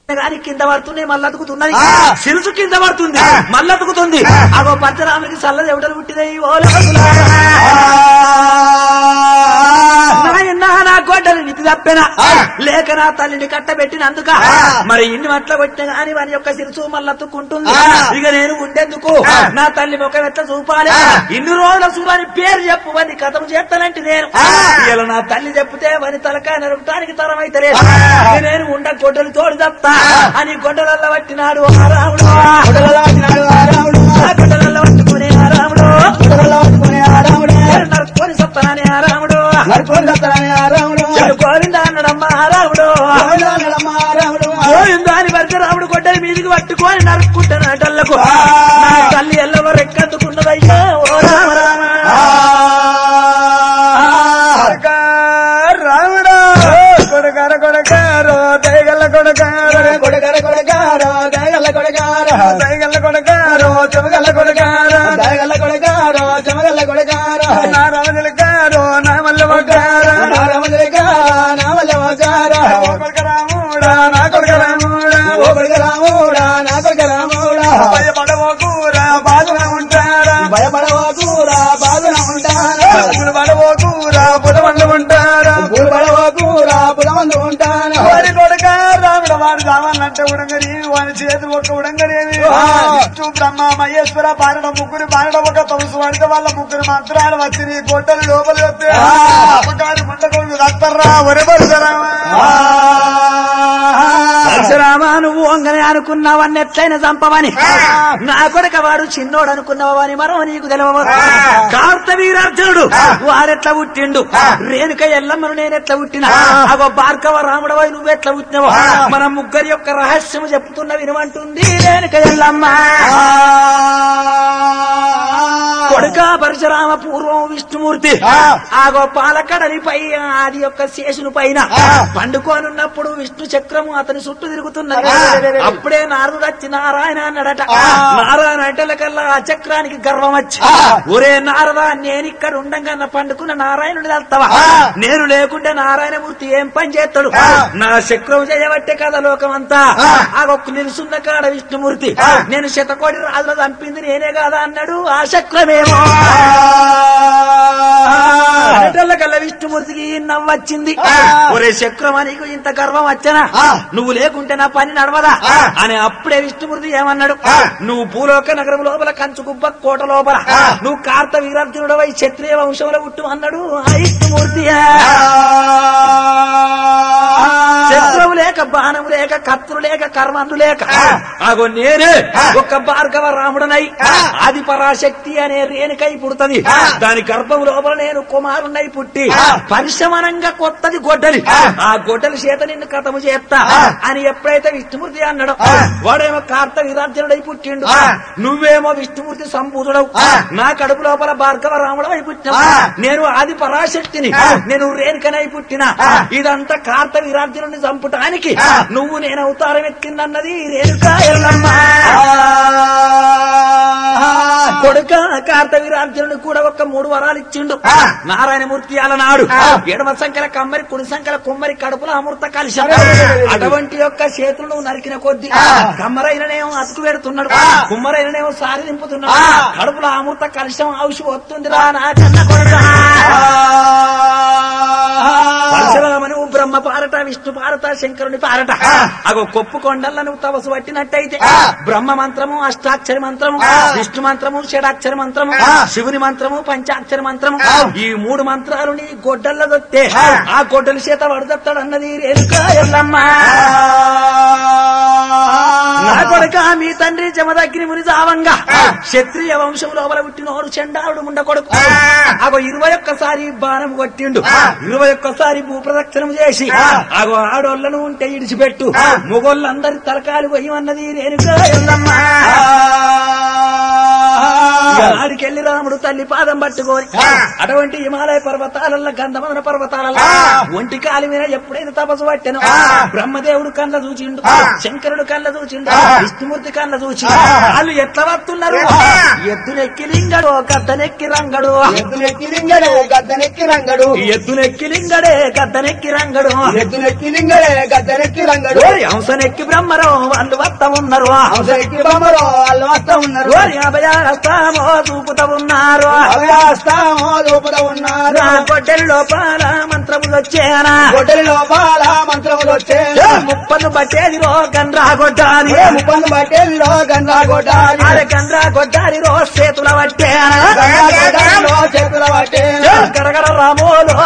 గాని కింద పడుతున్నాయి మళ్ళీ అతుకుతున్నది ఆ. సిరుసు కింద పడుతుంది ఆ. మళ్ళీ అతుకుతుంది ఆ. అగో పరశురాముడికి చల్ల ఎవడలు పుట్టినాయి ఓ నాయనా నా గొడ్డలు నిధి తప్పెనా ఆ. లేక నా తల్లిని కట్టబెట్టినందుక ఆ. మరి ఇన్ని మట్ల కొట్టిన గాని వాని యొక్క సిరుసు మళ్ళత్తుకుంటుంది ఆ. ఇక నేను ఉండేందుకు ఆ. నా తల్లి ముఖం ఎట్లా చూపాలి ఆ. ఇన్ని రోజుల చూడని పేరు చెప్పు వాని కథం చేస్తానంటే నేను ఆ. ఇలా నా తల్లి చెప్తే వాని తలకాయ నరపడానికి తరం అయితే ఆ. నేను ఉండ గొడ్డలు తోడు తప్ప ఆ. అని గొడ్డలల్ల పట్టినాడు ఆ రాముడు ఆ గొడ్డలల్ల పట్టుకునే ఆ రాముడు నరుక్కొని సత్తనానే ఆ రాముడు చెడు గోవింద అన్నడమ్మ ఆ రాముడు గోవింద అని వరకు రాముడు గొడ్డలి మీదికి పట్టుకొని నరుక్కుంటాను అటల్లకు ఆ. నా తల్లి ఎల్లవ రెక్కందుకున్నదయ్యా ఓ రామ రామ రాముడా కొడకార కొడకారో దయగల్ల కొడకారో కొడకార కొడకారో దయగల్ల కొడకారో దయగల్ల కొడకారో చెమగల్ల కొడకారో దయగల్ల కొడకారో చెమగల్ల కొడకారో నా రామజలకారో నా మల్ల వకారో నా రామజలకారో నా మల్ల వకారో ఓ కొడక రాముడా నా కొడక రాముడా ఓ కొడక రాముడా నా కొడక రాముడా భయపడవో కూరా బాధన ఉంటారా భయపడవో కూరా బాధన ఉంటారా పడవో కూరా పులవండు ఉంటారా పడవో కూరా పులవండు ఉంటారా వారి కొడుక రాముడు వాడు రావాలంటే ఉడంగరి వాని చేతి ఒక ఉడంగరేమి విష్ణు బ్రహ్మ మహేశ్వర పారడ ముగ్గురు పారడ ఒక తమసు పడితే వాళ్ళ ముగ్గురు మంత్రాలు వచ్చి నీ గొడ్డలు లోపలి వస్తే అమ్మగారి ముండకొండు దత్తర్రా ఒరే పరశురామ నువ్వు వంగని అనుకున్నావని ఎట్లయినా చంపవని నా కొడుక వాడు చిన్నోడు అనుకున్నావని మరో నీకు తెలియవు కార్తవీరార్జునుడు వారెట్లా పుట్టిండు రేణుక ఎల్లమ్మను నేను ఎట్లా పుట్టినా అగో భార్గవ రాముడవై నువ్వు ఎట్లా పుట్టినవో మన ముగ్గురి యొక్క రహస్యం చెప్తున్న వినమంటుంది రేణుక ఎల్లమ్మ కొడుక పరశురామ పూర్వం విష్ణుమూర్తి ఆగో పాలకడలి పై ఆది యొక్క శేషుని పైన పండుకోనున్నప్పుడు విష్ణు చక్రము అతని చుట్టూ తిరుగుతున్నది అప్పుడే నారదుడు వచ్చి నారాయణ అన్నాడట నారాయణ అంటల కల్లా ఆ చక్రానికి గర్వం వచ్చి ఒరే నారద నేను ఇక్కడ ఉండంగా నా పండుకున్న నారాయణుడి వెళ్తావా నేను లేకుంటే నారాయణమూర్తి ఏం పని చేస్తాడు నా చక్రం చేయబట్టే కదా లోకమంతా ఆగొక్క నిలుసున్న కాడ విష్ణుమూర్తి నేను శతకోటి రాజులు చంపింది నేనే కాదా అన్నాడు ఆ చక్రమేమో కల్లా విష్ణుమూర్తికి నవ్వచ్చింది ఒరే చక్రమా నీకు ఇంత గర్వం వచ్చనా నువ్వు లేకుంటే నా పని నడవదా అని అప్పుడే విష్ణుమూర్తి ఏమన్నాడు నువ్వు భూలోక నగరం లోపల కంచుకుబ్బ కోట లోపల నువ్వు కార్త వీరార్జునుడవై క్షత్రియ వంశంలో పుట్టు అన్నాడు ఆ విష్ణుమూర్తి శస్త్రము లేక బాణము లేక కత్తులు లేక కర్మందు లేక అగో నేనే ఒక భార్గవ రాముడనై ఆది పరాశక్తి అనే రేణుకై పుడుతుంది దాని గర్భం లోపల నేను కుమారునై పుట్టి పరిశమనంగా కొత్తది గొడ్డలి ఆ గొడ్డలి చేత నిన్ను కథము చేస్తా అని ఎప్పుడైతే విష్ణుమూర్తి అన్నాడు వాడేమో కార్త విరార్జనుడై పుట్టిండు నువ్వేమో విష్ణుమూర్తి సంపూతుడవు నా కడుపు లోపల భార్గవ రాముడు అయి పుట్టిన నేను ఆది పరాశక్తిని నేను రేణుకనై పుట్టిన ఇదంతా కార్త విరార్జునుడిని చంపటానికి నువ్వు నేను అవతారం ఎత్తిందన్నది రేణుక ఎల్లమ్మ కొడుక కార్త విరార్జునుడు కూడా ఒక మూడు వరాలు ఇచ్చిండు నారాయణమూర్తి అలనాడు ఎడమ సంఖ్యల కమ్మరి కుడి సంఖ్యల కుమ్మరి కడుపుల అమృత కలిశం అటువంటి యొక్క చేతులు నరికిన కొద్ది కమ్మరైననేమో అతుకు పెడుతున్నాడు కుమ్మరైననేమో సారి నింపుతున్నాడు కడుపుల అమృత కలిశం ఔషధం వస్తుంది రా నా కన్న కొడుక పరశురామను బ్రహ్మ పారట విష్ణు పారట శంకరుని పారట అగో కొప్పు కొండల్ల నువ్వు తపస్సు పట్టినట్టయితే బ్రహ్మ మంత్రము అష్టాక్షరి మంత్రము విష్ణు మంత్రము షడాక్షరి మంత్రము శివుని మంత్రము పంచాక్షరి మంత్రము ఈ మూడు మంత్రాలు నీ గొడ్డల్ల దొత్తే ఆ గొడ్డల చేత వడదత్తాడు అన్నది రేణుక ఎల్లమ్మ నా కొడుక మీ తండ్రి జమదగ్ని ముని జావంగా క్షత్రియ వంశం లోపల పుట్టినోడు చండాలుడు ముండ కొడుకు అగో ఇరవై ఒక్కసారి బాణం కొట్టిండు ఇరవై ఒక్కసారి భూప్రదక్షిణం చేసి అగో ఆడోళ్ళను ఉంటే ఇడిచిపెట్టు మొగోళ్ళందరి తలకాలు పోయమన్నది రేణుక ఎల్లమ్మ ఆడికెళ్ళి రాముడు తల్లి పాదం పట్టుకొని అటువంటి హిమాలయ పర్వతాలలో గంధమదన పర్వతాలలో ఒంటి కాలి మీద ఎప్పుడైతే తపస్సు పట్టాను బ్రహ్మదేవుడు కళ్ళ చూచిండు శంకరుడు కళ్ళ చూచిండు విష్ణుమూర్తి కళ్ళ చూచి వాళ్ళు ఎట్లా వస్తున్నారు ఎద్దునెక్కి లింగడు గద్దనెక్కి రంగడు ఎద్దులెక్కి లింగడే గద్దెనెక్కి రంగడు ఎద్దునెక్కి లింగడే గద్దనెక్కి రంగడు ఎద్దులెక్కి లింగడే గద్దెనెక్కి రంగడు ఓరి హంసనెక్కి బ్రహ్మరం వాళ్ళు వత్త ఉన్నారు అవసరెక్కి బొమ్మరు వాళ్ళు వస్తా ఉన్నారు ఓరి అభయాస్తామో చూపుతా ఉన్నారు అభయాస్తామో లోపల ఉన్నారు నా గొడ్డలి లోపల మంత్రములు వచ్చేనా గొడ్డలి లోపల మంత్రములు వచ్చే ముప్పను బట్టేది రో గండ్రా గొడ్డాలి ముప్పందు బట్టెల్లో గంగా గొడ్డాలి అరే గండ్రా గొడ్డాలి రో చేతుల పట్టేనా గంగా గొడ్డాలిలో చేతుల పట్టే గడగడ రామోలో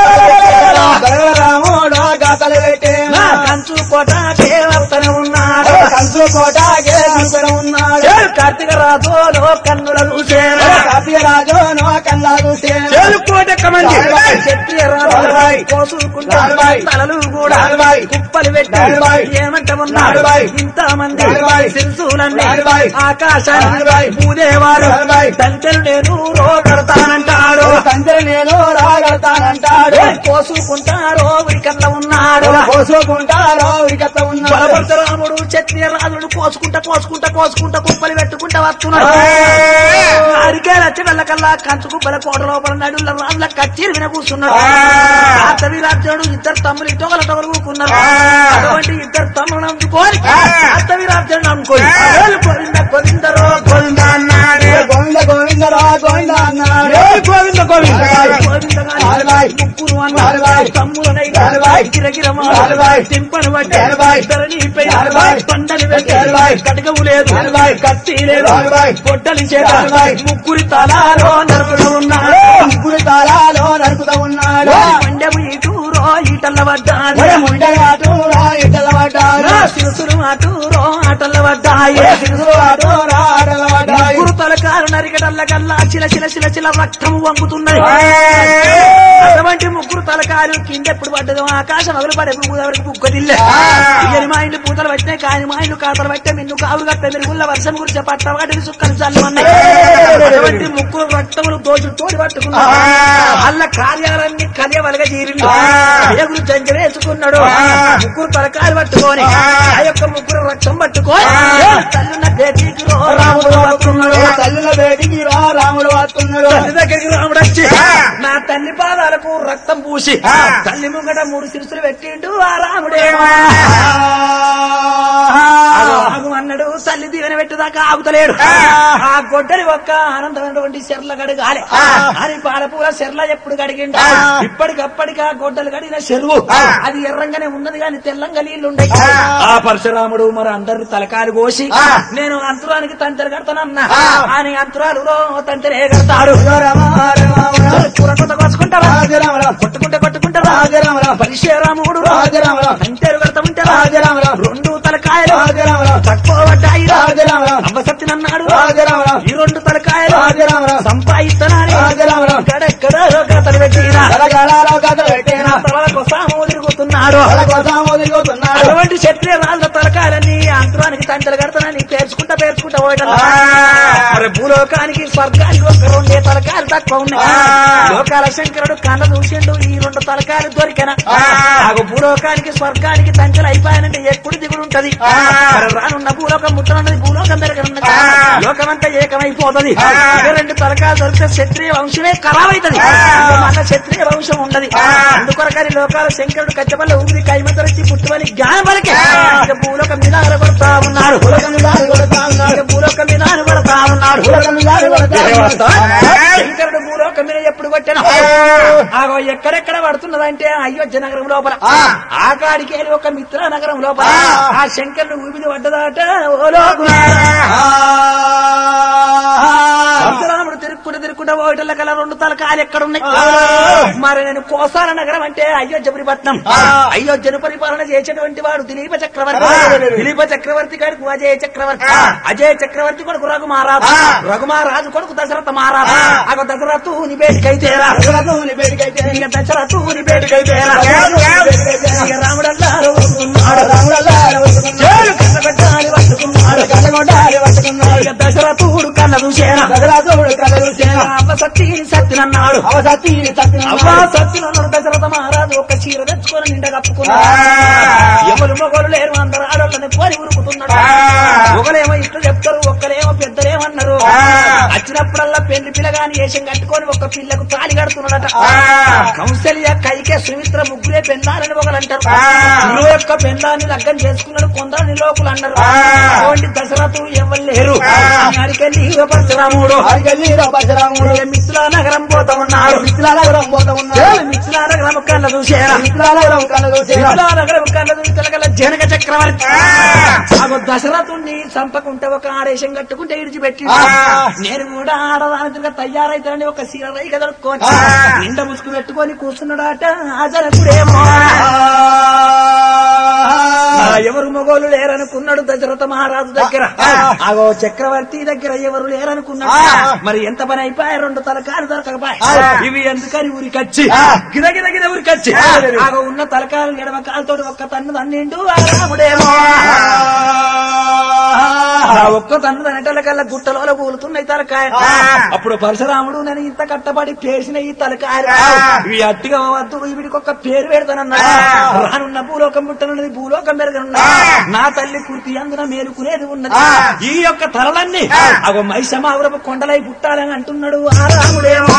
రాముడు గాతలు పెట్టే నా కంచు కోట దేవతనే ఉన్నాడు కంచు కోటకే కంచున ఉన్నాడు కార్తీక రాజోలో కన్నుల చూసేనా కాపీ రాజు నో కన్నా చూసే కోట కమండి రాయ్. క్షత్రియ రాజు రాయ్. కోసుకుంటా రాయ్. తలలు కూడా రాయ్. కుప్పలు పెట్టి రాయ్. ఏమంట ఉన్నారు రాయ్. ఇంత మంది రాయ్. శిల్సులన్నీ రాయ్. ఆకాశాన్ని రాయ్. పూదేవారు రాయ్. తంచెలు నేను రోగడతానంటాడు తండ్రి నేను రాగడతానంటాడు కోసుకుంటారో ఉరికల్ల ఉన్నాడు కోసుకుంటారో ఇకత ఉన్నాడు బలభద్రరాముడు క్షత్రియ రాజుడు కోసుకుంటా కోసుకుంటా కోసుకుంటా కుప్పలు పెట్టుకుంటా వస్తున్నాడు అరికే లచ్చ వెళ్ళకల్లా కంచు కుప్పల కోట లోపల నడుల రాళ్ళ కచ్చీరు విన కూర్చున్నాడు అతవి రాజ్యుడు ఇద్దరు తమ్ములు ఇటొకల టొకలు కూకున్నారు అటువంటి ఇద్దరు తమ్ములను అందుకొని అతవి రాజ్యుడు నమ్ముకొని "ఏలు గోవింద గోవిందరో గోవింద అన్నాడు గోవింద గోవిందరా గోవింద అన్నాడు "ఏలు గోవింద గోవింద ఆరు గోవింద ఆరు గాని ముగ్గురు ఆరు అన్నారు బాయ్. తమ్ములనై ఆరు బాయ్. గిరగిరమా ఆరు బాయ్. టింపను బట్టి ఆరు బాయ్. ధరణిపై ఆరు బాయ్. పండని పెట్టి ఆరు బాయ్. కటకము లేదు ఆరు బాయ్. కత్తి లేదు ఆరు బాయ్. పొట్టలి చేత ఆరు బాయ్. ముగ్గురి తలాలో నరుకులు ఉన్నాడు ముగ్గురు తాళాలో నరుకుతా ఉన్నాడు పండెము ఇటూరో ఈటల్ల పడ్డాడు ఒరే ముండగాటు రా ఇటల పడ్డాడు నా శిరసులు అటూరో ఆటల్ల పడ్డాయి ఒరే సిరుసు ఆటో రా ఆటల పడ్డాడు ముగ్గురు తలకాలు నరికటల్ల కల్లా చిల చిల చిల చిల రక్తము వంగుతున్నది అటువంటి ముగ్గురు తలకాలు కింద ఎప్పుడు పడ్డదో ఆకాశం వదిలి పడే ఎవరికి బుగ్గదిల్లే ఇయ్యని మా ఇంటి పూతలు పట్టినాయి కాని మా ఇంటి కాతలు పట్టే మిన్ను కావులు కట్టే మెరుగుల్ల వర్షం గురించి పట్ట వాటిని సుక్కలు చల్లమన్నాయి అటువంటి ముగ్గురు రక్తములు దోచులు తోడి పట్టుకున్నారు వాళ్ళ కార్యాలన్నీ కలియవలగా తీరిండు దేవుడు జంజరేసుకున్నాడు ముగ్గురు తలకాలు పట్టుకొని ఆ యొక్క ముగ్గురు రక్తం పట్టుకొని తల్లున్న బేటీకి రో రాముడు పట్టుకున్నాడు తల్లుల బేటికి రా రాముడు వస్తున్నాడు తల్లి దగ్గరికి రాముడు వచ్చి నా తల్లి పాదాలకు రక్తం పూసి తల్లి ముంగట మూడు సిరుసులు పెట్టిండు ఆ రాముడేమో ఆగు అన్నాడు తల్లి దీవెన పెట్టుదాకా ఆగుతలేడు ఆ గొడ్డలి ఒక్క ఆనందమైనటువంటి చెర్ల గడగాలి అని పాలపూల చెర్ల ఎప్పుడు గడిగిండు ఇప్పటికప్పటికి ఆ గొడ్డలు గడిగిన చెరువు అది ఎర్రంగానే ఉన్నది కానీ తెల్లంగా నీళ్లు ఉండయి ఆ పరశురాముడు మరి అందరు తలకాలు కోసి నేను అంతురానికి తంతెలు కడతానన్నా అని అంతురాలు తంతెలే కడతాడు కూర కొత్త కోసుకుంటారా కొట్టుకుంటే కొట్టుకుంటారా పరిశరాముడు అంతేరు కడతా ఉంటారా రెండు తలకాయలు తక్కువ పడ్డాయి అవ్వ సత్యనన్నాడు ఈ రెండు తలకాయలు సంపాదిస్తానని ఎక్కడెక్కడ కథలు పెట్టిన తలకు సాము తిరుగుతున్నాడు అటువంటి క్షత్రియ రాళ్ళ తలకాయలన్నీ అంతరానికి తంటలు కడతానని పేర్చుకుంటా పేర్చుకుంటా పోయటం మరి భూలోకానికి స్వర్గానికి ఒక రెండే తలకాయలు తక్కువ ఉన్నాయి లోకాల శంకరుడు కళ్ళ చూసిండు ఈ రెండు తలకాయలు దొరికిన నాకు భూలోకానికి స్వర్గానికి తంచెలు అయిపోయానంటే ఎప్పుడు దిగుడు ఉంటది మరి రానున్న భూలోకం ముట్టనున్నది భూలోకం దగ్గరున్నది లోకమంతా ఏకమైపోతుంది ఇక రెండు తలకాయలు దొరికితే క్షత్రియ వంశమే ఖరాబైతది ఇక మళ్ళా క్షత్రియ వంశం ఉండదు అందుకొరకని లోకాల శంకరుడు కచ్చబల్ల ఊపిరి కైమతరచి పుట్టువని జ్ఞానమలకి ఇక భూలోకం మీద నిలబడతా ఉన్నాడు ఇక భూలోకం మీద నిలబడతా ఉన్నాడు శంకరుడు భూలోకం మీద ఎప్పుడు కొట్టిన ఆగో ఎక్కడెక్కడ పడుతున్నదంటే అయోధ్య నగరం లోపల ఆ కాడికి వెళ్ళి ఒక మిత్ర నగరం లోపల ఆ శంకరుడు ఊపిరి పడ్డదాట ఓ లోకులారా. పరశురాముడు తిరుక్కుంటూ తిరుక్కుంటూ ఓటల కల రెండు తలకాయలు ఎక్కడున్నాయి మరి నేను కోసాల నగరం అంటే అయోధ్యపురి పట్నం అయోధ్యను పరిపాలన చేసేటువంటి వాడు దిలీప చక్రవర్తి దిలీప చక్రవర్తి కొడుకు అజయ చక్రవర్తి అజయ చక్రవర్తి కొడుకు రఘుమారాజు రఘుమారాజు కొడుకు దశరథ మహారాజు అగ దశరథు నీ బేటికైతేరా ఇక దశరథు నీ బేటికైతేరా ఇక రాముడల్లా ఉన్నాడు చేరు కళ్ళగొట్టాలి పట్టుకున్నాడు ఇక దశరథుడు కళ్ళ చూసేనా అవ్వ సత్తి సత్తినన్నాడు అవసతి అవ్వ సత్తినన్నాడు దశరథ మహారాజు ఒక చీర తెచ్చుకొని నిండా కప్పుకున్నాడు ఎవరు మొగలు లేరు అందరు ఆడోళ్ళని కోరి ఉరుకుతున్నాడు ఒకలేమో ఇట్లు చెప్తారు ఒక్కలేమో పెద్దలేమన్నారు వచ్చినప్పుడల్లా పెళ్లి పిల్లగాని వేషం కట్టుకొని ఒక పిల్లకు తాళి కడుతున్నాడట కౌశల్య కైకే సుమిత్ర ముగ్గురే పెళ్ళాలని ఒకలంటారు ఇరవై ఒక్క పెళ్ళాన్ని లగ్గం చేసుకున్నాడు కొందరు లోకులు అన్నారు అటువంటి దశరథు ఎవరు లేరు అడికెళ్ళి పరశురాముడు పరశురాముడు మిత్రుల నగరం పోతా ఉన్నాడు మిత్రాలవరం పోతా ఉన్నాడు మిత్రుల నగరం కళ్ళ చూసేరా మిత్రాలవరం కళ్ళ చూసేరా నగరం కళ్ళ చూసి తెలగల జనక చక్రవర్తి ఆగో దశరథుణ్ణి చంపకుంటే ఒక ఆదేశం కట్టుకుంటే ఇడిచిపెట్టి నేను కూడా ఆడదానికి తయారైతానని ఒక సీర రైక దొరుకుకొని నిండ ముసుగు పెట్టుకొని కూర్చున్నాడట ఆ జనకుడేమో ఆ ఎవరు మొగోలు లేరనుకున్నాడు దశరథ మహారాజు దగ్గర ఆగో చక్రవర్తి దగ్గర ఎవరు లేరనుకున్నాడు మరి ఎంత పని అయిపోయాయి రెండు తలకాలు దొరకకపోయి ఇవి ఎందుకని ఊరికొచ్చి గిరగిర గిర ఊరికొచ్చి ఆగో ఉన్న తలకాలు ఎడమ కాలుతోటి ఒక్క తన్ను తన్నిండు ఆ రాముడేమో ఆ ఒక్క తన్ను తనటల కల్లా గుట్టలో కూలుతున్నాయి తలకాయ అప్పుడు పరశురాముడు నేను ఇంత కట్టబడి పేసిన ఈ తలకాయ ఇవి అట్టిగా వద్దు వీడికి ఒక పేరు పెడతానన్నాడు రానున్న భూలోకం పుట్టనున్నది భూలోకం పెరగనున్నది నా తల్లి పూర్తి అందున మేలుకునేది ఉన్నది ఈ యొక్క తలలన్నీ అగో మైసమావరపు కొండలై పుట్టాలని అంటున్నాడు ఆ రాముడేమో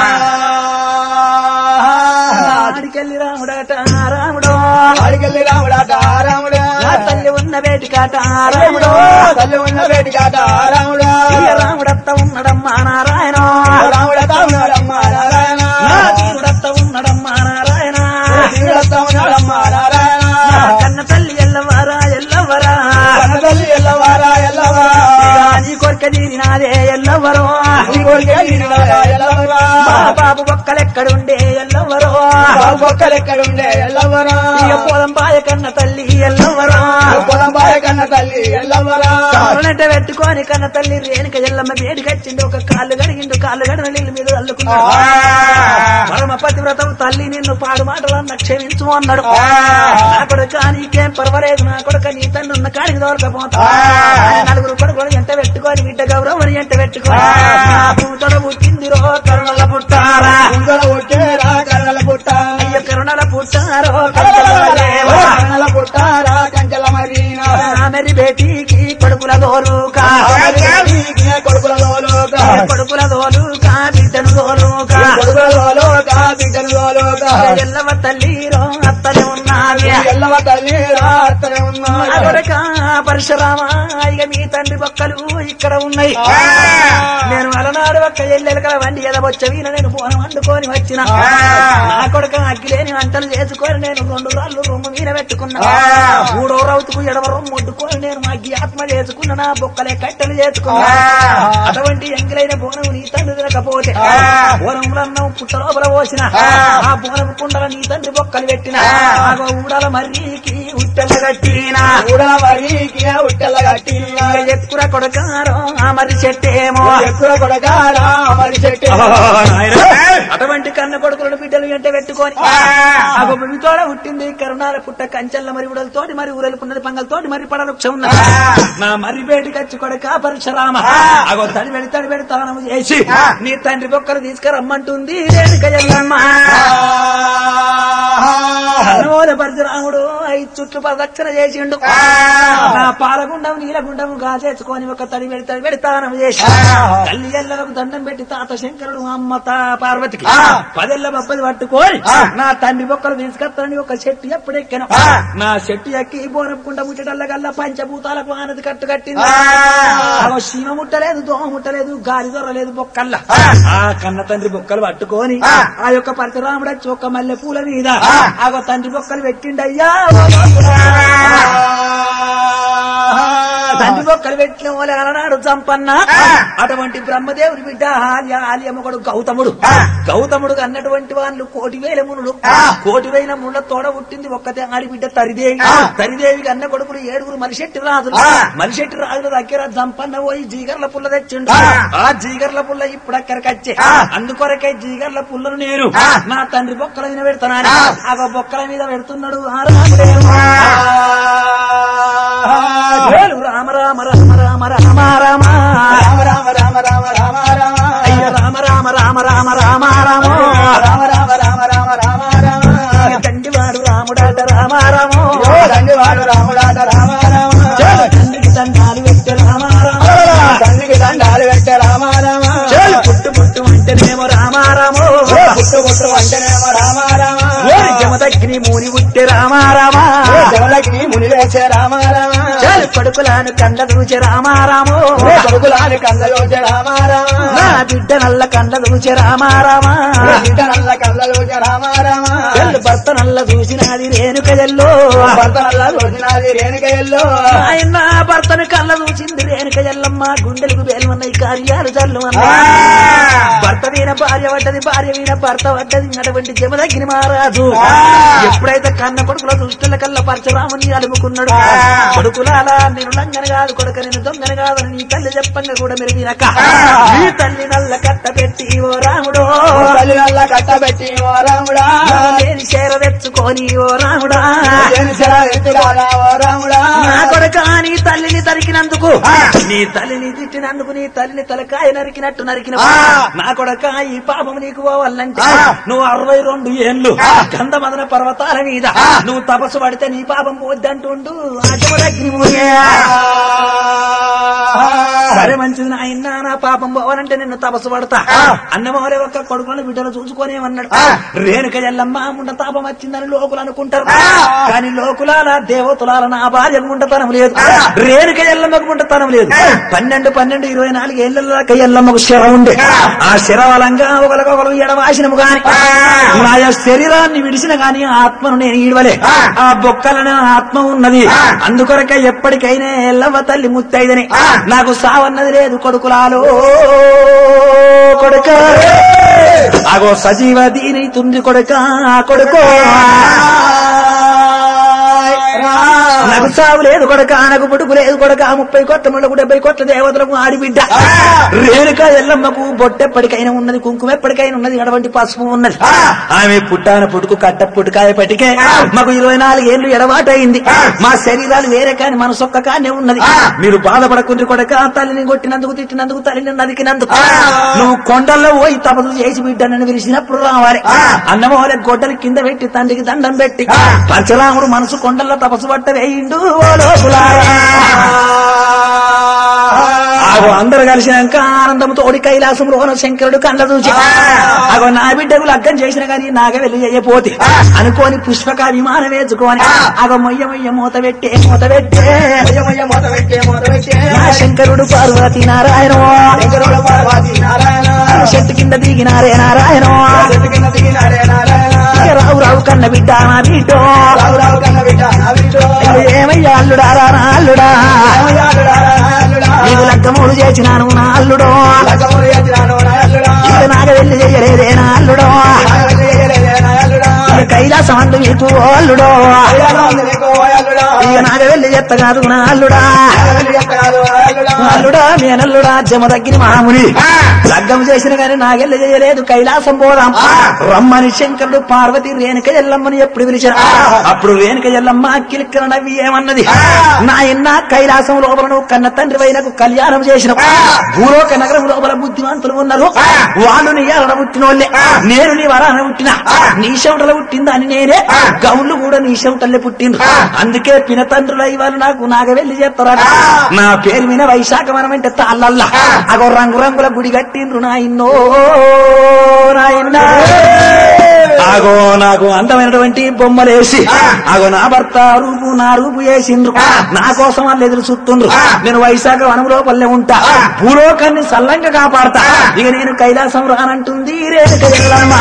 ఆడికెళ్ళి రాముడట ఆ రాముడో అడిగల్లి రాముడాట రాముడా నా తల్లి ఉన్న వేటికాట ఆ రాముడో తల్లి ఉన్న వేటి కాట రాముడా ఇక రాముడత్త ఉన్నడమ్మా నారాయణ రాముడతా ఉన్నాడమ్మా నారాయణ నా తీరుడత్త ఉన్నడమ్మా నారాయణ తీరుడతా ఉన్నాడమ్మా నారాయణ నా కన్న తల్లి ఎల్లవరా ఎల్లవరా కన్న తల్లి ఎల్లవారా ఎల్లవా నీ కొరక తీరినాదే ఎల్లవరో నీ కొడుకే నీరువారా ఎల్లవరా మా బాబు ఒక్కలెక్కడుండే ఎల్లవరో ఒక్కలెక్కడుండే ఎల్లవరా ఇక పోలం బాయ కన్న తల్లి ఎల్లవరో పొలం బాయ కన్న తల్లి ఎల్లవరా కావాలంటే పెట్టుకొని కన్న తల్లి రేణుక ఎల్లమ్మ వేడికొచ్చిండు ఒక కాళ్ళు గడిగిండు కాళ్ళు గడిన నీళ్ళ మీద అల్లుకున్నాడు పరమ పతివ్రతం తల్లి నిన్ను పాడు మాటలన్న క్షమించు అన్నాడు నా కొడుక నీకేం పర్వాలేదు నా కొడుక నీ తండ్రి ఉన్న కాడికి దొరకపోతా ఆయన నలుగురు కొడుకులు ఎంట పెట్టుకొని బిడ్డ గౌరవం ఎంట పెట్టుకొని నా పూతడ పుట్టింది రో కరుణల పుట్టారా కుంగల ఒట్టేరా కళ్ళల పుట్ట అయ్య కరుణల పుట్టారో కరుణల కళ్ళల పుట్టారా కంచెల మరీనా మెరి బేటీకి కొడుకుల దోలుకా కొడుకుల లోలోక కొడుకుల దోలుకా బిడ్డను దోలుకా కొడుకుల లోలోక బిడ్డల లోలోక ఎల్లవ తల్లిరో అత్తనే ఉన్నది ఎల్లవ తల్లి రాత్రే ఉన్నా అదొరక పరశురామ ఇక మీ తండ్రి బొక్కలు ఇక్కడ ఉన్నాయి నేను అలనాడు ఒక్క ఎల్లెలకల వండి ఎదవచ్చవీన నేను పోనం వండుకొని వచ్చిన నా కొడుక అగ్గిలేని వంటలు చేసుకొని నేను రెండు రాళ్ళు రొమ్ము మీద పెట్టుకున్నా మూడో రౌతుకు ఎడవ రొమ్ము వండుకొని నేను అగ్గి ఆత్మ చేసుకున్న నా బొక్కలే కట్టెలు చేసుకున్నా అటువంటి ఎంగిలైన బోనం నీ తండ్రి తినకపోతే బోనంలో అన్నం పుట్ట లోపల పోసిన ఆ బోనం కుండల నీ తండ్రి బొక్కలు పెట్టిన ఆగో ఊడల మర్రికి ఉట్టెల కట్టినా కూడా మరికి ఉట్టెల కట్టినా ఎక్కుర కొడకారో ఆ మరి చెట్టేమో ఎక్కువ కొడగారా మరి చెట్టు అటువంటి కన్న కొడుకులను బిడ్డలు వెంట పెట్టుకొని ఆ భూమితోడ పుట్టింది కరుణాల పుట్ట కంచెల్ల మరి ఉడలతోటి మరి ఊరలుకున్నది పంగలతోటి మరి పడవృక్షం ఉన్నది నా మరి బేటి కచ్చి కొడక పరశురామ అగో తడి పెడి తడి పెడి తానము చేసి నీ తండ్రి బొక్కలు తీసుకురమ్మంటుంది రేణుక ఎల్లమ్మ అనోల పరశురాముడు ఐదు చుట్లు ప్రదక్షిణ చేసిండు నా పాలగుండం నీలగుండం గాచేసుకొని ఒక తడి పెడి తడి పెడి తానం చేసి తల్లి ఎల్లలకు దండం పెట్టి తాత శంకరుడు అమ్మ తా పార్వతికి పదెల్ల బొబ్బది పట్టుకొని నా తండ్రి బొక్కలు తీసుకొస్తానని ఒక చెట్టు ఎప్పుడు ఎక్కాను నా చెట్టు ఎక్కి బోరపుకుంట ముట్టడల్లగల్లా పంచభూతాలకు ఆనది కట్టు కట్టింది ఆమె సీమ ముట్టలేదు దోమ ముట్టలేదు గాలి దొరలేదు బొక్కల్లా ఆ కన్న తండ్రి బొక్కలు పట్టుకొని ఆ యొక్క పరశురాముడు వచ్చి ఒక మల్లె పూల మీద ఆ తండ్రి బొక్కలు పెట్టిండయ్యా తండ్రి బొక్కలు పెట్టిన వాళ్ళ అలనాడు చంపన్న అటువంటి బ్రహ్మదేవుడి బిడ్డ ఆల్య ఆల్యమ్మగడు గౌతముడు గౌతముడు అన్నటువంటి వాళ్ళు కోటి వేల మునులు కోటి వేల మునుల తోడ పుట్టింది ఒక్కతే ఆడి బిడ్డ తరిదేవి తరిదేవికి అన్న కొడుకులు ఏడుగురు మలిశెట్టి రాజులు మలిశెట్టి రాజుల దగ్గర జంపన్న పోయి జీగర్ల పుల్ల తెచ్చిండు ఆ జీగర్ల పుల్ల ఇప్పుడు అక్కడికి వచ్చే అందుకొరకే జీగర్ల పుల్లను నేను నా తండ్రి బొక్కల మీద పెడతానని ఆ బొక్కల మీద పెడుతున్నాడు ఆ రాముడేమో. వేలు రామ రామ రామ రామ రామ రామ రామ రామ రామ రామ రామ రామ అయ్య రామ రామ రామ రామ రామో రామ రామ రామ రామ రామ రామ తండ్రివాడు రాముడాట రామ రామో ఓ తండ్రివాడు రాముడాట రామ రామ తండ్రికి దండాలు పెట్టే రామ రామ తండ్రికి దండాలు పెట్టే రామ రామ చేలు పుట్టు పుట్టు అంటేనేమో రామ రామో ఓ పుట్టు పుట్టు అంటేనేమో రామ రామ ఓరి జమదగ్ని మూని పుట్టే రామ రామ ఓ దేవులకి ముని వేసే రామ రామ చేలు కొడుకులాను కండ దూచే రామ రామో ఓ కొడుకులాని కళ్ళలోచే రామ రామ నా బిడ్డ నల్ల కండ దూచే రామ రామ ఓ బిడ్డ నల్ల కళ్ళలోచే రామ రామ చెల్లు భర్త నల్ల చూసినది రేణుక ఎల్లో భర్త నల్ల రోజునాది రేణుక ఎల్లో ఆయన భర్తను కళ్ళ చూసింది రేణుక ఎల్లమ్మ గుండెలకు వేలున్నాయి కార్యాలు చల్లు భర్త వీణ భార్య పడ్డది భార్య వీణ భర్త పడ్డది అటువంటి జమదగ్ని మహారాజు ఎప్పుడైతే కన్న కొడుకుల దుష్టుల కల్ల పరశురాముని అలుముకున్నాడు కొడుకులాలా నేను లంగన కాదు కొడుక నేను దొంగన కాదని నీ తల్లి చెప్పంగా కూడా మీరు వినక నీ తల్లి నల్ల కట్ట పెట్టి ఓ రాముడో తల్లి నల్ల కట్టబెట్టి ఓ రాముడా నేను చేర తెచ్చుకొని ఓ రాముడా నేను శర ఎత్తుగాలా ఓ రాముడా నా కొడుక నీ తల్లిని తరికినందుకు నీ తల్లిని తిట్టినందుకు నీ తల్లిని తలకాయ నరికినట్టు నరికిన నా కొడుక ఈ పాపం నీకు పోవాలంటే నువ్వు అరవై రెండు ఏళ్ళు గంధమదన పర్వతాల మీద నువ్వు తపస్సు పడితే నీ పాపం పోద్దంటుండు అగ్ని సరే మంచిది నాయన నా పాపం పోవాలంటే నిన్ను తపస్సు పడతా అన్నమోరే ఒక్క కొడుకులను బిడ్డలు చూసుకోనేమన్నాడు రేణుక ఎల్లమ్మ ముండ తాపం వచ్చిందని లోకులు అనుకుంటారు కానీ లోకులాల దేవతులాల నా భార్యకు ముండతనం లేదు రేణుక ఎల్లమ్మకు ముండతనం లేదు పన్నెండు పన్నెండు ఇరవై నాలుగు ఏళ్ళ ఎల్లమ్మకు శర ఉండే ఆ శరవలంగా ఒకరికొకరు ఎడవాసినము గాని నా యొక్క శరీరాన్ని విడిచిన గాని ఆత్మను నేను ఈడవలే ఆ బొక్కలను ఆత్మ ఉన్నది అందుకొరకే ఎప్పటికైనా ఎల్లవ్వ తల్లి ముత్తైదని నాకు సావన్నది లేదు కొడుకులాలో కొడుక అగో సజీవ దీని తుంది కొడుక కొడుకో నాకు సావు లేదు కొడక నాకు పుడుకు లేదు కొడక ముప్పై కోట్ల ముళ్ళకు డెబ్బై కోట్ల దేవతలకు ఆడిబిడ్డ రేణుక ఎల్లమ్మకు బొట్టెప్పటికైనా ఉన్నది కుంకుమ ఎప్పటికైనా ఉన్నది ఎడవంటి పసుపు ఉన్నది ఆమె పుట్టాన పుట్టుకు కట్ట పుట్టుకాయ పట్టికే మాకు ఇరవై నాలుగు ఏళ్ళు ఎడవాటైంది మా శరీరాలు వేరే కాని మనసు ఒక్క కానే ఉన్నది మీరు బాధపడకుండ్రి కొడక తల్లిని కొట్టినందుకు తిట్టినందుకు తల్లిని నరికినందుకు నువ్వు కొండల్లో పోయి తపస్సు చేసి బిడ్డనని పిలిచినప్పుడు రావాలి అన్నమోలే గొడ్డలి కింద పెట్టి తండ్రికి దండం పెట్టి పరశురాముడు మనసు కొండల్లో తపస్సు పట్ట వేయిండు ఓ లోకులారా. ఆగో అందరు కలిసినాక ఆనందంతో ఓడి కైలాసంలో శంకరుడు కళ్ళ చూసి అగో నా బిడ్డకు లగ్గం చేసిన కానీ నాగ వెళ్ళి చేయపోతే అనుకోని పుష్పక విమానం వేసుకొని అగో మొయ్య మొయ్య మూత పెట్టే మూత పెట్టే అయ్యమయ్య మొద పెట్టే మొద పెట్టే నా శంకరుడు పార్వతి నారాయణ శంకరుడు పార్వతి నారాయణ చెట్టు కింద దిగినారే నారాయణ చెట్టు కింద దిగినాడే నారాయణ రావు రావు కన్న బిడ్డ నా బిడ్డో రావు రావు కన్న బిడ్డ నా బిడ్డో ఏమయ్యా అల్లుడా రా నా అల్లుడా రామయాలుడా రాయాలుడా నీకు లగ్గములు చేసినాను నా అల్లుడో లగ్గములు ఎత్తినాను నాయలుడా ఇక నాగ వెళ్ళి చేయలేదే నా అల్లుడో నాయలు చేయలేదే నాయలుడా ఇక కైలాసం అందు మీకు ఓ అల్లుడో అయ్యాలో ఉంది నీకు ఓయలుడా ఇక నాగ వెళ్ళి చెత్త కాదు నా అల్లుడా నాయలు ఎత్తరాదు నాయలుడా అల్లుడా మేనల్లుడా జమ తగ్గిన మహాముని లగ్గం చేసిన గాని నాగెళ్ళ చేయలేదు కైలాసం పోదాం రమ్మని శంకరుడు పార్వతి రేణుక ఎల్లమ్మని ఎప్పుడు పిలిచారు అప్పుడు రేణుక ఎల్లమ్మ కిలిక్కన నవ్వి ఏమన్నది నాయన్న కైలాసం లోపల నువ్వు కన్న తండ్రి వైనకు కళ్యాణం చేసిన భూలోక నగరం లోపల బుద్ధిమంతులు ఉన్నారు వాళ్ళు నీ ఎరడ పుట్టినోళ్ళే నేను నీ వరాన పుట్టిన నీ చెమటలో పుట్టిందా అని నేనే గౌళ్ళు కూడా నీ చెమటల్లే పుట్టిండ్రు అందుకే పినతండ్రులు ఇవాళ నాకు నాగ వెళ్ళి చేస్తారట నా పేరు మీద వైశాఖ మనం అంటే తాళ్ళల్లా అగో రంగు రంగుల గుడి కట్టిండ్రు నాయన్నో నాయన్న అగో నాకు అందమైనటువంటి బొమ్మలేసి అగో నా భర్త రూపు నా రూపు వేసిండ్రు నా కోసం వాళ్ళు ఎదురు చూస్తుండ్రు నేను వైశాఖ వనం లోపలే ఉంటా భూలోకాన్ని సల్లంగా కాపాడతా ఇక నేను కైలాసం రానంటుంది రేణుక ఎల్లమ్మ.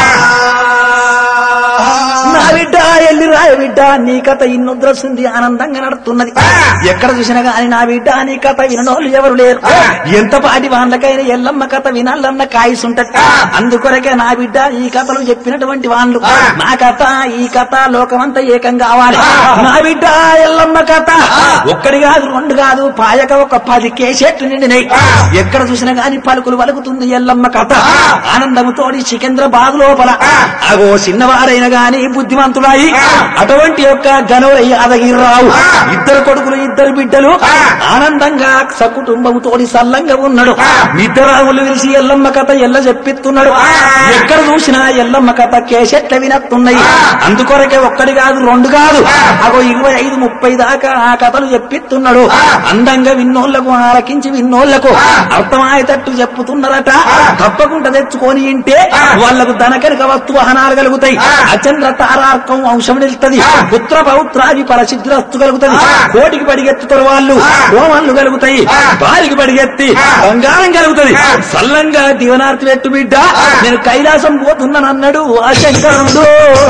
నా బిడ్డ ఎల్లి రాయ బిడ్డ నీ కథ ఇన్నొద్రస్తుంది ఆనందంగా నడుతున్నది ఎక్కడ చూసినా గాని నా బిడ్డ నీ కథ విననోళ్ళు ఎవరు లేరు ఎంత పాటి వాళ్ళకైనా ఎల్లమ్మ కథ వినాలన్న కాయసుంటది అందుకొరకే నా బిడ్డ ఈ కథలు చెప్పినటువంటి వాళ్ళు నా కథ ఈ కథ లోకమంతా ఏకం కావాలి నా బిడ్డ ఎల్లమ్మ కథ ఒక్కడి కాదు రెండు కాదు పాయక ఒక పది కేసెట్లు నిండినాయి ఎక్కడ చూసినా గాని పలుకులు పలుకుతుంది ఎల్లమ్మ కథ ఆనందముతోడి సికింద్రాబాద్ లోపల అగో చిన్నవారైన గాని బుద్ధిమా శ్రీమంతుడాయి అటువంటి యొక్క గనవరయ్య అదగిరావు ఇద్దరు కొడుకులు ఇద్దరు బిడ్డలు ఆనందంగా సకుటుంబముతోటి సల్లంగా ఉన్నాడు నిద్రరాములు విలిసి ఎల్లమ్మ కథ ఎల్ల చెప్పిస్తున్నాడు ఎక్కడ చూసినా ఎల్లమ్మ కథ కేసెట్ల వినత్తున్నాయి అందుకొరకే ఒక్కడి కాదు రెండు కాదు అగో ఇరవై ఐదు ముప్పై దాకా ఆ కథలు చెప్పిస్తున్నాడు అందంగా విన్నోళ్లకు ఆలకించి విన్నోళ్లకు అర్థమయ్యేటట్టు చెప్పుతున్నారట తప్పకుండా తెచ్చుకొని ఇంటే వాళ్లకు ధనకనిక వస్తు వాహనాలు కలుగుతాయి అచంద్ర తారార్కం వంశం నిలుస్తుంది పుత్ర పౌత్రాది పరసిద్ధిరస్తు కలుగుతుంది కోటికి పడిగెత్తుతారు వాళ్ళు హోమాలు కలుగుతాయి బాలికి పడిగెత్తి బంగారం కలుగుతుంది సల్లంగా దీవనార్తి పెట్టు బిడ్డ నేను కైలాసం పోతున్నాను అన్నాడు ఆ శంకరుడు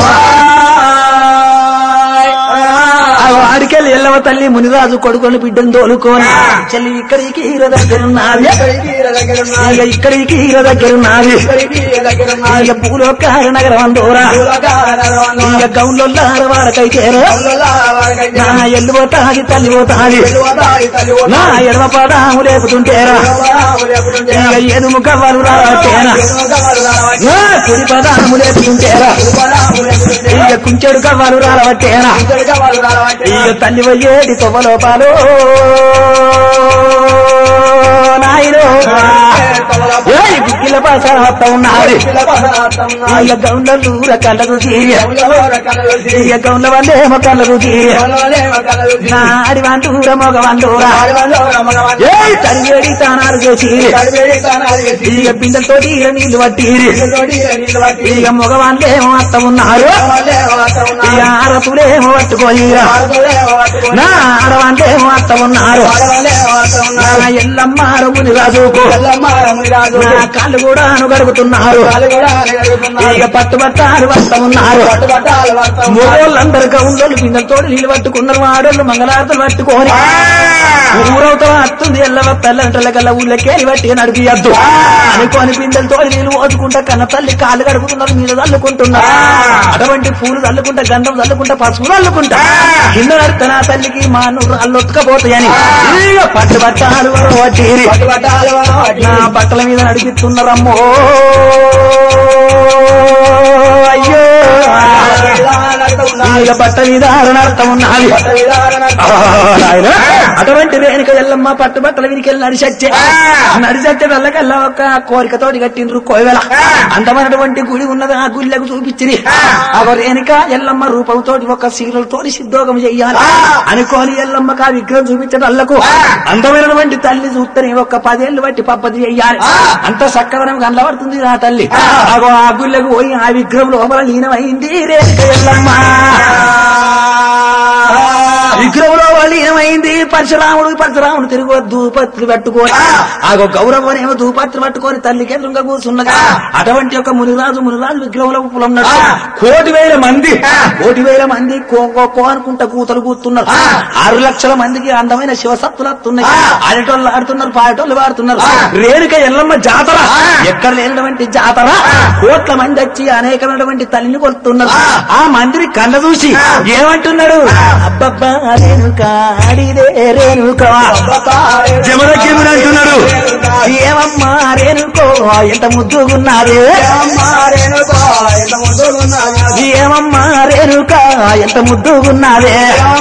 ఆ వాడికెళ్ళి ఎల్లవ తల్లి మునిరాజు కొడుకుని బిడ్డను తోలుకొని చెల్లి ఇక్కడికి హీర దగ్గర ఉన్నది ఇక ఇక్కడికి హీర దగ్గర ఉన్నది ఇక భూలోకార నగరం అందోరా ఇక గౌన్లో వాడకైతేరో నా ఎల్లు పోతాది తల్లి పోతాది నా ఎడమ పదాము లేపుతుంటేరా ఇక ఎదుము కవ్వలు రావట్టేనా నా కుడి పదాము లేపుతుంటేరా ఇక కుంచెడు కవ్వలు రావట్టేనా ఇక తల్లి వయ్యేటి తొవ్వలోపాలు నాయనో ఏయ్ గుక్కిల పాస ఉన్నది ఇక గౌండలు కళ్ళకు తీయ ఇక గౌండ్ల వాళ్ళేమో కళ్ళకు తీయ నా ఆడి వంటూర మగ వంటూరా ఏయ్ తరిగేడి తానాలు చేసి ఇక బిందెలతో తీర నీళ్లు పట్టిరి ఇక మగవాళ్ళేమో అత్త ఉన్నారు ఇక ఆరతులేమో పట్టుకోయిరా నా ఆడవాళ్ళేమో అత్త ఉన్నారు నా ఎల్లమ్మ అరముని రాజుకు నా కాళ్ళు కూడా గడుగుతున్నారు ఇక పట్టుబట్టాలు వస్త ఉన్నారు మూడోళ్ళందరూ గౌండోళ్ళు బిందెలతో నీళ్లు పట్టుకున్నారు ఆడోళ్ళు మంగళారతలు పట్టుకొని ఊరవుతా వస్తుంది ఎల్లవ తల్లంటల కల్లా ఊళ్ళకేలి పట్టి నడిపియద్దు అనుకోని బిందెలతో నీళ్లు ఓదుకుంటా కన్న తల్లి కాళ్ళు కడుగుతున్నారు మీద చల్లుకుంటున్నారు అటువంటి పూలు చల్లుకుంటా గంధం చల్లుకుంటా పసుపు చల్లుకుంటా కింద నడితే నా తల్లికి మా నూరు అల్లొత్తుకపోతాయని ఇక పట్టు బట్టాలు వట్టిరి నా బట్టల మీద నడిపిస్తున్నారమ్మో అయ్యో ఇక బట్ట మీద అరణార్థం ఉన్నది ఆ, నాయనా. అటువంటి రేణుక ఎల్లమ్మ పట్టు బట్టల వినికెళ్ళి నడిచచ్చే నడిచచ్చే వెళ్ళకల్లా ఒక కోరికతోటి కట్టిండ్రు కోయవెల అందమైనటువంటి గుడి ఉన్నది ఆ గుళ్ళకు చూపించింది ఆ రేణుక ఎల్లమ్మ రూపంతోటి ఒక సీరలతోటి సిద్ధోగం చెయ్యాలి అనుకోని ఎల్లమ్మకు ఆ విగ్రహం చూపించడం అల్లకు అందమైనటువంటి తల్లి చూస్తేనే ఒక పదేళ్లు బట్టి పప్పది చెయ్యాలి అంత సక్కదనం కనబడుతుంది నా తల్లి అగో ఆ గుళ్ళకు పోయి ఆ విగ్రహం లోపల లీనమైంది రేణుక ఎల్లమ్మ విగ్రహంలో లీనమైంది పరశురాముడు పరశురాముడు తిరుగు దూపత్రులు పట్టుకొని ఆగో గౌరవం ఏమో దూపత్రులు పట్టుకొని తల్లికి ఎదురుగా కూర్చున్నగా అటువంటి ఒక మునిరాజు మునిరాజు విగ్రహంలో ఉన్నాడు కోటి వేల మంది కోటి వేల మంది కో కో- కో అనుకుంటా కూతలు కూతున్నారు ఆరు లక్షల మందికి అందమైన శివసత్తులు వస్తున్నాయి ఆడేటోళ్ళు ఆడుతున్నారు పాడేటోళ్ళు పాడుతున్నారు రేణుక ఎల్లమ్మ జాతర ఎక్కడ లేనటువంటి జాతర కోట్ల మంది వచ్చి అనేకమైనటువంటి తల్లిని కొలుతున్నారు ఆ మందిని కళ్ళ చూసి ఏమంటున్నాడు అబ్బబ్బా రేణుక ఆడిదే రేణుక జమదగ్గిముడు అంటున్నాడు ఏమమ్మా రేణుకో ఎంత ముద్దుగున్నారే ఏమమ్మా రేణుక ఎంత ముద్దుగున్నారే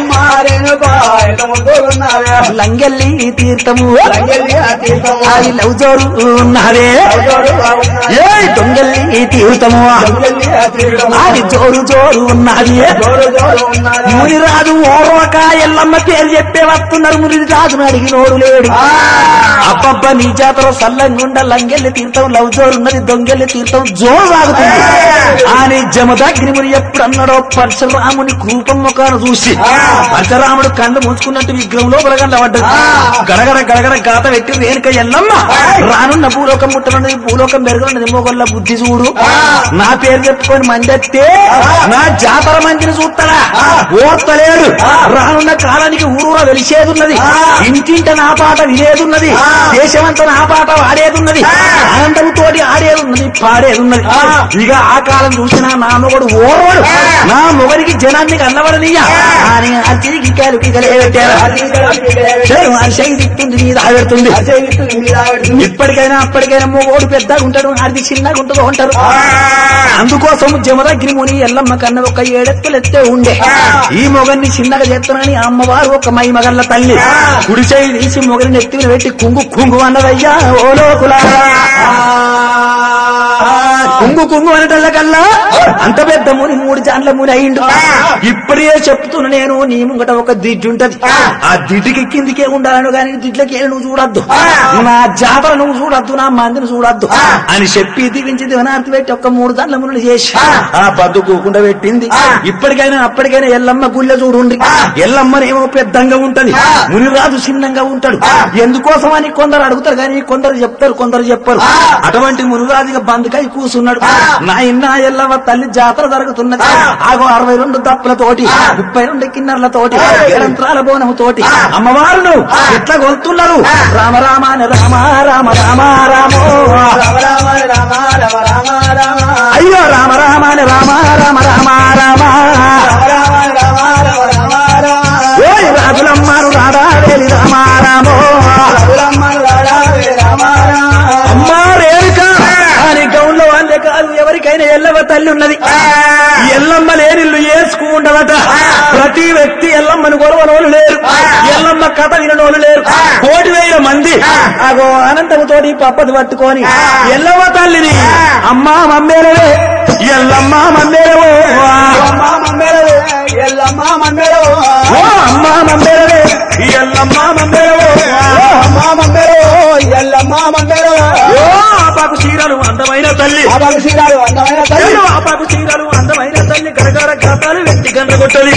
లంగెల్లి తీర్థము అది లవ్ జోరు ఉన్నారే ఏ దొంగల్లి తీర్థము అది జోరు జోరు ఉన్నది మునిరాజు ఓర్వక ఎల్లమ్మ పేరు చెప్పే వస్తున్నారు మునిరాజును అడిగినోడు లేడు అబ్బబ్బ నీ జాతర సల్లంగుండ లంగెల్లి తీర్థం లవ్ జోరు ఉన్నది దొంగెల్లి తీర్థం జోరు వాగుతుంది అని జమదగ్నిముని ఎప్పుడు అన్నాడో పరశురాముని కూపం ముఖాను చూసి పరశురాముడు కళ్ళు మూసుకున్నట్టు విగ్రహం లోపల కనబడ్డది గడగడ గడగడ గాత పెట్టి రేణుక ఎల్లమ్మ రానున్న భూలోకం ముట్టనున్నది భూలోకం పెరుగున్నది మొగళ్ళ బుద్ధి చూడు నా పేరు చెప్పుకొని మందెత్తే నా జాతర మందిని చూస్తాడా ఓర్తలేడు రానున్న కాలానికి ఊరూర వెలిసేదున్నది ఇంటింట నా పాట వినేదున్నది దేశమంతా నా పాట వాడేదున్నది ఆనందంతోటి ఆడేదున్నది పాడేదున్నది ఇక ఆ కాలం చూసినా నా మొగడు ఓర్వడు నా మొగడికి జనాన్ని కన్నబడనియ్యా అని అతికి కికాలు కికలే పెట్టారు చెడు అరిసెకి తిట్టుంది మీద ఆగడుతుంది అజయ్ మీద ఆవిడ ఇప్పటికైనా అప్పటికైనా మొగోడు పెద్దగా ఉంటాడు ఆడిది చిన్నగా ఉంటుందో ఉంటారు అందుకోసం జమదగ్ని ముని ఎల్లమ్మ కన్న ఒక ఏడెత్తులు ఎత్తే ఉండే ఈ మొగన్ని చిన్నగా చేస్తున్నాని అమ్మవారు ఒక మై మగళ్ళ తల్లి కుడి చేయి తీసి మొగని ఎత్తిని పెట్టి కుంగు కుంగు అన్నదయ్యా ఓ లోకులా కుంగు కుంగు అనటల్లకల్లా అంత పెద్ద ముని మూడు జాన్ల ముని అయిండు ఇప్పుడే చెప్తున్నా నేను నీ ముంగట ఒక దిడ్డు ఉంటది ఆ దిడ్డుకి కిందికే ఉండాలను కానీ దిడ్లకి నువ్వు చూడొద్దు నా జాతర నువ్వు చూడొద్దు నా మందిని చూడొద్దు అని చెప్పి దివించి దివనార్తి పెట్టి ఒక మూడు దాంట్ల మునులు చేసి ఆ బద్దు కూకుండా పెట్టింది ఇప్పటికైనా అప్పటికైనా ఎల్లమ్మ గుళ్ళె చూడుండి ఎల్లమ్మనేమో పెద్దంగా ఉంటది మునిరాజు చిన్నంగా ఉంటాడు ఎందుకోసం అని కొందరు అడుగుతారు కానీ కొందరు చెప్తారు కొందరు చెప్పరు అటువంటి మునిరాజుగా బందుకై కూసున్నాడు నా ఇన్న ఎల్లమ్మ తల్లి జాతర జరుగుతున్నది ఆగో అరవై రెండు దప్పులతోటి ముప్పై రెండు కిన్నర్లతోటి నిరంతరాల బోనము తోటి అమ్మవారును ఎట్లా కొలుతున్నారు రామ రామ అని రామ రామ రామ రామో రామ రామ రామ రామ రామ రామ అయ్యో రామ రామ అని రామ రామ రామ రామ రామ రామ రామ రామ రామ రామ ఓయ్ రాజులమ్మారు రాడావేలి రామ రామో రామ రామ రామ అమ్మా రేణుక అని గౌన్లో వాళ్ళే కాదు ఎవరికైనా ఎల్లవ తల్లి ఉన్నది ఈ ఎల్లమ్మ లేనిల్లు వేసుకుంటదట ప్రతి వ్యక్తి ఎల్లమ్మను గొడవనోళ్ళు లేరు ఎల్లమ్మ కథ విననోళ్ళు లేరు కోటి వేల మంది అగో అనంతముతోటి పప్పది పట్టుకొని ఎల్లమ్మ తల్లిని అమ్మా మమ్మేలవే ఎల్లమ్మ మమ్మేలవో అమ్మ మమ్మేలవే ఎల్లమ్మ మమ్మేలవో ఓ అమ్మా మమ్మేలవే ఎల్లమ్మ మమ్మేలవో అమ్మ మమ్మేలవో ఎల్లమ్మ మమ్మేలవో ఓ ఆపాకు చీరలు అందమైన తల్లి ఆబాలు శ్రీరాడు అందమైన తల్లి తెలుగు ఆపాకు చీరలు అందమైన తల్లి గరగర గాతాలు వెట్టి గంట కొట్టది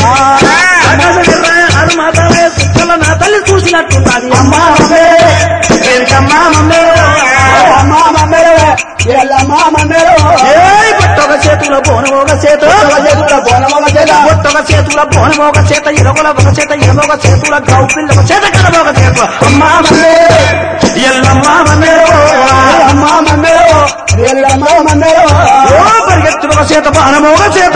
ఆకాశ విర్రాయ అరు మాతాలయ సుక్కల నా తల్లి చూసినట్టున్నది అమ్మా మమ్మే రేణుకమ్మా మమ్మే అమ్మ మమ్మేలవే ఎల్లమ్మ మమ్మేలవో ఏయ్ పొట్టొక చేతుల బోనం ఒక చేత చేతుల బోనమొక చేత పొట్టొక చేతుల బోనం ఒక చేత ఇరవల ఒక చేత ఇరవొక చేతుల గౌ పిల్ల ఒక చేత కడమొక చేత అమ్మా మమ్మే ఎల్లమ్మా మమ్మే అమ్మ మమ్మేలవో ఎల్లమ్మ మమ్మేలవో ఓ పరిగెత్తి ఒక చేత బాణము ఒక చేత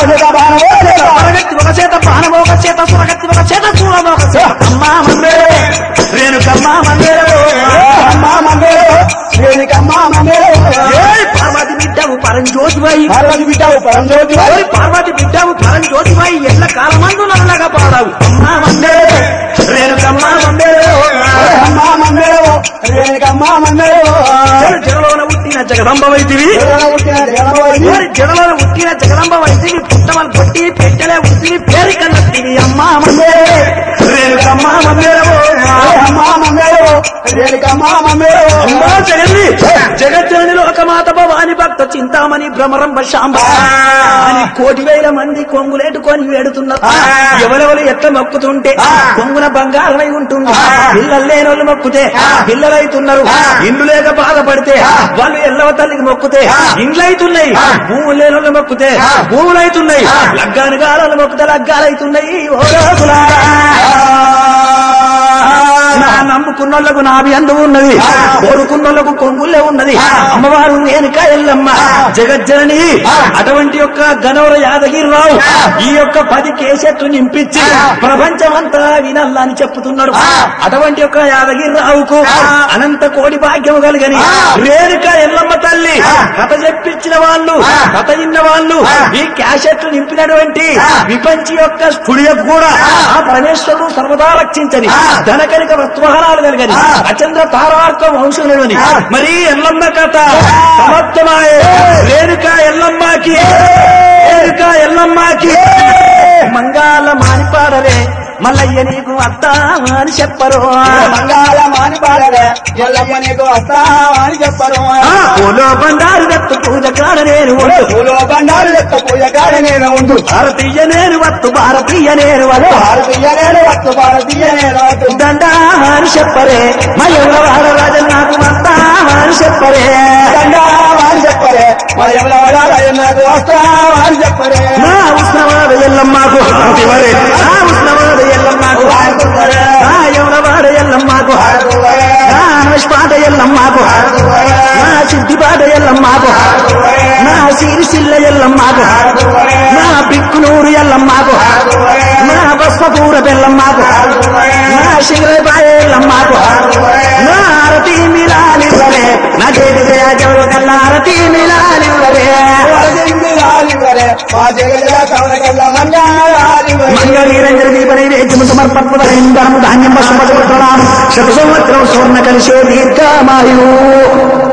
పరగత్తి ఒక చేత బాణము ఒక చేత సురగత్తి ఒక చేత చూడము ఒక చేత అమ్మా మమ్మే రేణుకమ్మా మమ్మే అమ్మ మమ్మేలవో రేణుకమ్మ మమ్మేలవో ఏయ్ పార్వతి బిడ్డవు పరంజ్యోతివై పార్వతి బిడ్డవు పరంజ్యోతి ఓయ్ పార్వతి బిడ్డవు పరంజ్యోతివై ఎల్ల కాలమందు నల్లగా పాడావు అమ్మా మమ్మే రేణుకమ్మా మమ్మే అమ్మ మమ్మేలవో రేణుకమ్మ మమ్మేలవో జడలోన పుట్టిన జగదంబవైతివి పుట్టిన జగన్మోహన్ ఓరి జడలోన పుట్టిన జగదంబవైతివి పుట్టవలు కొట్టి పెట్టలే ఉట్టివి పేరు కన్నత్తివి అమ్మా మమ్మే రేణుకమ్మా మమ్మే అమ్మ మమ్మేలవో రేణుకమ్మ మమ్మేలవో అమ్మా జగన్ని జగజ్జనని లోకమాత భవాని భక్త చింతామణి భ్రమరంబ శాంబ అని కోటి వేల మంది కొంగులేటుకొని వేడుతున్నారు ఎవరెవరు ఎట్ల మొక్కుతుంటే కొంగున బంగారమై ఉంటుంది పిల్లలు లేని వాళ్ళు మొక్కుతే పిల్లలైతున్నారు ఇండ్లు లేక బాధపడితే వాళ్ళు ఎల్లవ తల్లికి మొక్కుతే ఇండ్లైతున్నాయి భూములు లేని వాళ్ళు మొక్కుతే భూములైతున్నాయి లగ్గాని గాలను మొక్కుతే లగ్గాలైతున్నాయి ఓ నా నమ్ముకున్నోళ్లకు నాభి అందు ఉన్నది కోరుకున్నోళ్లకు కొంగుల్లే ఉన్నది అమ్మవారు వెనుక ఎల్లమ్మ జగజ్జనని అటువంటి యొక్క గనవర యాదగిరిరావు ఈ యొక్క పది కేసెట్లు నింపించి ప్రపంచమంతా వినల్లా అని చెప్పుతున్నాడు అటువంటి యొక్క యాదగిరిరావుకు అనంత కోడి భాగ్యము కలిగని రేణుక ఎల్లమ్మ తల్లి కథ చెప్పించిన వాళ్ళు కథ విన్న వాళ్ళు ఈ క్యాసెట్లు నింపినటువంటి విపంచి యొక్క స్టుడియో కూడా ఆ పరమేశ్వరుడు సర్వదా రక్షించని ధనకనిక వత్వహరాలు కలిగని అచంద్ర తారార్క వంశులని మరి ఎల్లమ్మ కథ సమర్థమాయే రేణుక ఎల్లమ్మకి రేణుక ఎల్లమ్మకి మంగాల మానిపాడరే మల్లయ్య నీకు అత్తా అని చెప్పరు మంగాళ మాని పాడలే ఎల్లమ్మ నీకు వస్తావా అని చెప్పరు ఆ పూలో బండారు దత్తు పూజ కాడ నేను ఉండు పూలో బండారు లెక్క పూజ కాడ నేను ఉండు భారతీయ నేను వత్తు భారతీయ నేను వత్తు భారతీయ నేను వస్తు భారతీయ నేను వస్తు దండా అని చెప్పరే మల్లెల వాడరాజ నాకు అత్తా అని చెప్పరే దండా అని చెప్పరే మరి ఎవరెవరా నాకు వస్తావా అని చెప్పరే నా ఉష్ణవాద ఎల్లమ్మకు శివరే నా ఉష్ణవాద ఎల్లమ్మకు నా యవనవాడ ఎల్లమ్మకు నా అనుష్పాట ఎల్లమ్మకు నా సిద్ధిపాట ఎల్లమ్మకు నా సిరిసిల్ల ఎల్లమ్మకు నా బిక్కునూరు ఎల్లమ్మకు నా బస్మపూర బెల్లమ్మకు నా శిగరపాయ ఎల్లమ్మకు నీరంజన దీప నైవేద్యము సమర్పత్వదనం ధాన్యం శుభగోత్రం శత సంవత్సరం స్వర్ణ కలిశే దీర్ఘమాయు